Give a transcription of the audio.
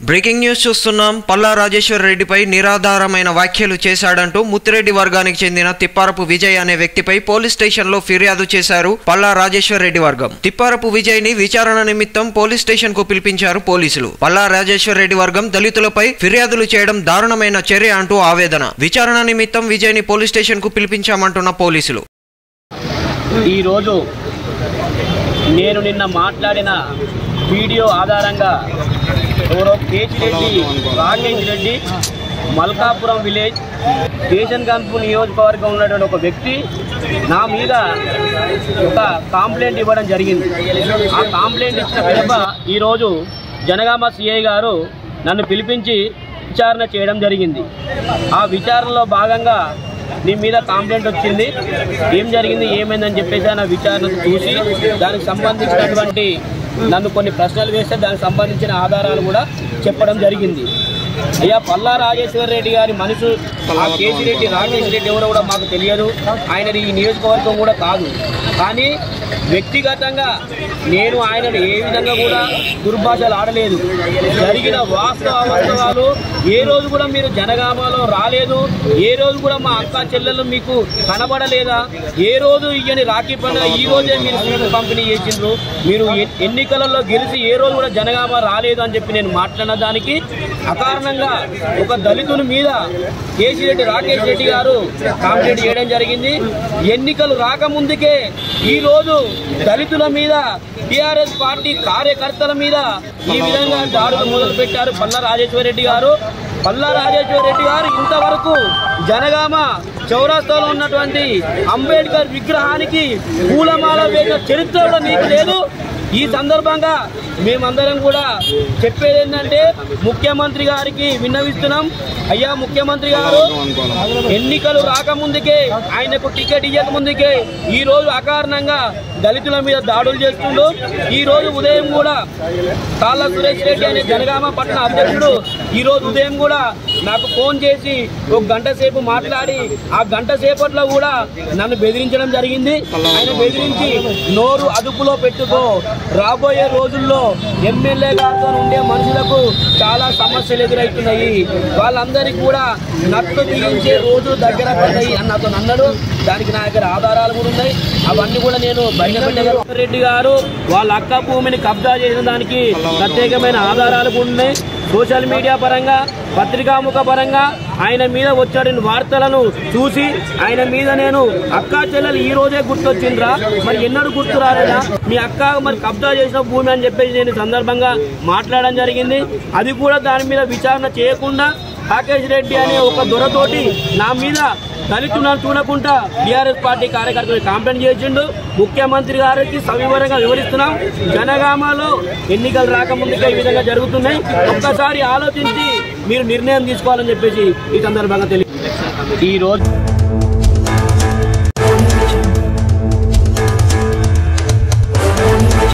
breaking news చూస్తున్నాం పల్లా రాజేశ్వర్ రెడ్డిపై నిరాధారమైన వ్యాఖ్యలు చేశాడంటూ ముత్తిరెడ్డి వర్గానికి చెందిన తిప్పారపు విజయ్ అనే వ్యక్తిపై పోలీస్ స్టేషన్లో ఫిర్యాదు చేశారు పల్లా రాజేశ్వర్ రెడ్డి వర్గం తిప్పారపు విజయ్ ని విచారణ నిమిత్తం పోలీస్ స్టేషన్ కు పిలిపించారు పోలీసులు పల్లా రాజేశ్వర్ రెడ్డి వర్గం దళితులపై ఫిర్యాదులు చేయడం దారుణమైన చర్య అంటూ ఆవేదన విచారణ నిమిత్తం విజయ్ ని పోలీస్ స్టేషన్ కు పిలిపించామంటున్న పోలీసులు ఈరోజు నేను నిన్న మాట్లాడిన వీడియో ఆధారంగా ఎవరో కేతిరెడ్డి రాకేష్ రెడ్డి మల్కాపురం విలేజ్ స్టేషన్ గన్పు నియోజకవర్గం ఉన్నటువంటి ఒక వ్యక్తి నా మీద ఒక కాంప్లైంట్ ఇవ్వడం జరిగింది ఆ కాంప్లైంట్ ఇచ్చిన పిదప ఈరోజు జనగామ సిఐ గారు నన్ను పిలిపించి విచారణ చేయడం జరిగింది ఆ విచారణలో భాగంగా నీ మీద కాంప్లైంట్ వచ్చింది ఏం జరిగింది ఏమైందని చెప్పేసి ఆయన విచారణ చూసి దానికి సంబంధించినటువంటి నన్ను కొన్ని ప్రశ్నలు వేస్తే దానికి సంబంధించిన ఆధారాలు కూడా చెప్పడం జరిగింది అయ్యా పల్లా రాజేశ్వర రెడ్డి గారి మనుషు ఆ కేసిరెడ్డి రాజేష్ రెడ్డి ఎవరో కూడా మాకు తెలియదు ఆయన ఈ నియోజకవర్గం కూడా కాదు కానీ వ్యక్తిగతంగా నేను ఆయనను ఏ విధంగా కూడా దుర్భాషలు ఆడలేదు జరిగిన వాస్తవ వాస్తవాలు ఏ రోజు కూడా మీరు జనగామలో రాలేదు ఏ రోజు కూడా మా అక్క చెల్లెలు మీకు కనబడలేదా ఏ రోజు ఇయ్యని రాఖీ పండుగ ఈ రోజే మీరు సీట్లు పంపిణీ చేసిండ్రు మీరు ఎ- ఎన్నికలలో గెలిచి ఏ రోజు కూడా జనగామ రాలేదు అని చెప్పి నేను మాట్లాడిన దానికి అకారణంగా ఒక దళితుని మీద కేసిరెడ్డి రాకేష్ రెడ్డి గారు కాంప్లైంట్ చేయడం జరిగింది ఎన్నికలు రాకముందుకే ఈ రోజు దళితుల మీద టిఆర్ఎస్ పార్టీ కార్యకర్తల మీద ఈ విధంగా దాడులు మొదలు పెట్టారు పల్లా రాజేశ్వర రెడ్డి గారు పల్లా రాజేశ్వర రెడ్డి గారు ఇంతవరకు జనగామ చౌరాస్తాలో ఉన్నటువంటి అంబేద్కర్ విగ్రహానికి పూలమాల వేసిన చరిత్ర కూడా నీకు లేదు ఈ సందర్భంగా మేమందరం కూడా చెప్పేది ఏంటంటే ముఖ్యమంత్రి గారికి విన్నవిస్తున్నాం అయ్యా ముఖ్యమంత్రి గారు ఎన్నికలు రాకముందుకే ఆయనకు టికెట్ ఇవ్వక ముందుకే ఈ రోజు అకారణంగా దళితుల మీద దాడులు చేస్తుండు ఈ రోజు ఉదయం కూడా కాళ్ళ సురేష్ రెడ్డి అనే జనగామ పట్టణ అధ్యక్షుడు ఈ రోజు ఉదయం కూడా నాకు ఫోన్ చేసి ఒక గంట సేపు మాట్లాడి ఆ గంట సేపట్లో కూడా నన్ను బెదిరించడం జరిగింది ఆయన బెదిరించి నోరు అదుపులో పెట్టుకో రాబోయే రోజుల్లో ఎమ్మెల్యే గారితో ఉండే మనుషులకు చాలా సమస్యలు ఎదురవుతున్నాయి వాళ్ళందరికీ కూడా నట్టు బిగించే రోజులు దగ్గర పడ్డాయి అన్నతో అన్నాడు దానికి నా దగ్గర ఆధారాలు కూడా ఉన్నాయి అవన్నీ కూడా నేను బయట పెట్టగలను రెడ్డి గారు వాళ్ళ అక్క భూమిని కబ్జా చేసిన దానికి ప్రత్యేకమైన ఆధారాలు కూడా ఉన్నాయి సోషల్ మీడియా పరంగా పత్రికాముఖ పరంగా ఆయన మీద వచ్చాడిన వార్తలను చూసి ఆయన మీద నేను అక్కా చెల్లెలు ఈ రోజే గుర్తొచ్చిండ్రా మరి ఎన్నడూ గుర్తు రాలేదా మీ అక్క మరి కబ్జా చేసిన భూమి అని చెప్పేసి నేను ఈ సందర్భంగా మాట్లాడడం జరిగింది అది కూడా దాని మీద విచారణ చేయకుండా రాకేష్ రెడ్డి అనే ఒక దొరతోటి నా మీద దళితులను చూడకుండా టీఆర్ఎస్ పార్టీ కార్యకర్తలు కాంప్లైంట్ చేసిండు ముఖ్యమంత్రి గారికి సవివరంగా వివరిస్తున్నాం జనగామలో ఎన్నికలు రాకముందుకే ఈ విధంగా జరుగుతున్నాయి ఒక్కసారి ఆలోచించి మీరు నిర్ణయం తీసుకోవాలని చెప్పేసి ఈ సందర్భంగా తెలియ ఈ రోజు